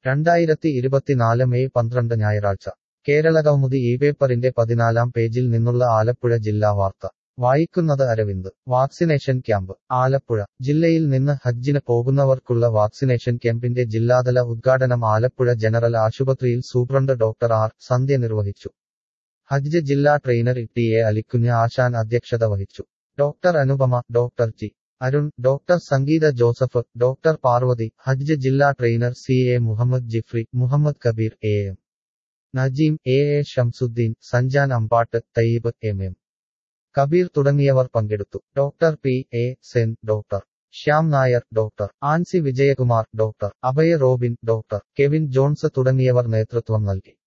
രണ്ടായിരത്തി ഇരുപത്തിനാല് മെയ് പന്ത്രണ്ട് ഞായറാഴ്ച കേരളകൗമുദി ഈ പേപ്പറിന്റെ പതിനാലാം പേജിൽ നിന്നുള്ള ആലപ്പുഴ ജില്ലാ വാർത്ത വായിക്കുന്നത് അരവിന്ദ് വാക്സിനേഷൻ ക്യാമ്പ് ആലപ്പുഴ ജില്ലയിൽ നിന്ന് ഹജ്ജിന് പോകുന്നവർക്കുള്ള വാക്സിനേഷൻ ക്യാമ്പിന്റെ ജില്ലാതല ഉദ്ഘാടനം ആലപ്പുഴ ജനറൽ ആശുപത്രിയിൽ സൂപ്രണ്ട് ഡോക്ടർ ആർ സന്ധ്യ നിർവഹിച്ചു ഹജ്ജ് ജില്ലാ trainer T A Alikunju Asan അധ്യക്ഷത വഹിച്ചു doctor Anupama doctor G Arun doctor Sangeetha Joseph doctor Parvathi ഹജ്ജ് ജില്ലാ trainer C A Muhammad Jifri Muhammad Kabeer A M Najeem A A Shamsuddin Sanjan Ambatt Thayyab M M Kabeer തുടങ്ങിയവർ പങ്കെടുത്തു doctor P A Sen doctor Shyam Nair doctor Ancy Vijayakumar doctor Abhaya Robin doctor Kevin John's തുടങ്ങിയവർ നേതൃത്വം നൽകി